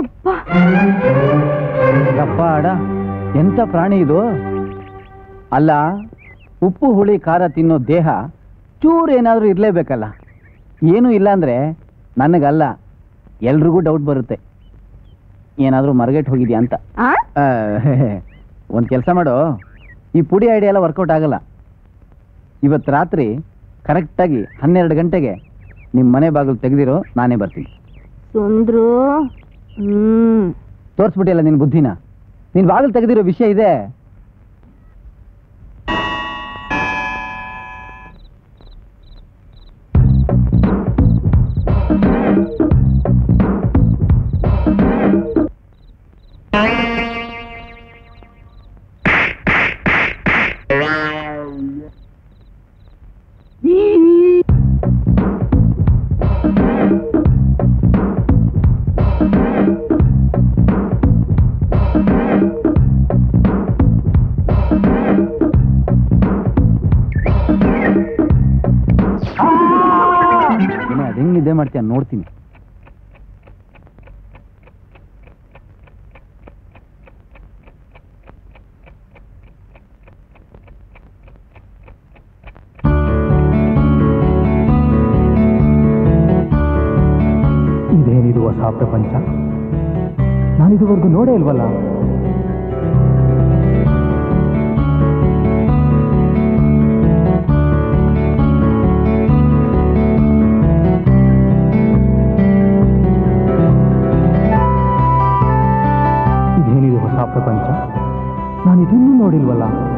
ಅಪ್ಪ ಯಪ್ಪ ಅಡ ಎಂತ ಪ್ರಾಣಿ ಇದು ಅಲ್ಲ ಉಪ್ಪು ಹುಳಿ ಖಾರ ತಿನ್ನೋ ದೇಹ ಚೂರು ಏನಾದರೂ ಇರಲೇಬೇಕಲ್ಲ ಏನೂ ಇಲ್ಲ ಅಂದ್ರೆ ನನಗಲ್ಲ ಎಲ್ರಿಗೂ ಡೌಟ್ ಬರುತ್ತೆ ಏನಾದರೂ ಮರಗೆಟ್ ಹೋಗಿದ್ಯಾ ಅಂತ ಆ? ಒಂದು ಕೆಲಸ ಮಾಡು ಈ ಪುಡಿ ಐಡಿಯಾ ಎಲ್ಲ ವರ್ಕೌಟ್ ಆಗಲ್ಲ ಇವತ್ತು ರಾತ್ರಿ ಕರೆಕ್ಟಾಗಿ ಹನ್ನೆರಡು ಗಂಟೆಗೆ ನಿಮ್ಮ ಮನೆ ಬಾಗಿಲು ತೆಗೆದಿರೋ ನಾನೇ ಬರ್ತೀನಿ ಸುಂದ್ರು ಹ್ಮ್ ತೋರಿಸ್ಬಿಟ್ಟಿಲ್ಲ ನಿನ್ನ ಬುದ್ಧಿನ ನಿನ್ ಬಾಗಿಲು ತೆಗೆದಿರೋ ವಿಷಯ ಇದೆ ಏನೇ ಅದು ಹೆಂಗ್ ನಿದ್ದೆ ಮಾಡ್ತೀಯ ನೋಡ್ತೀನಿ ಇದೇನಿದು ಹೊಸ ಪ್ರಪಂಚ ನಾನಿದುವರೆಗೂ ನೋಡೇ ಇಲ್ವಲ್ಲ ಇದೇನಿದು ಹೊಸ ಪ್ರಪಂಚ ನಾನು ಇದನ್ನೂ ನೋಡಿಲ್ವಲ್ಲ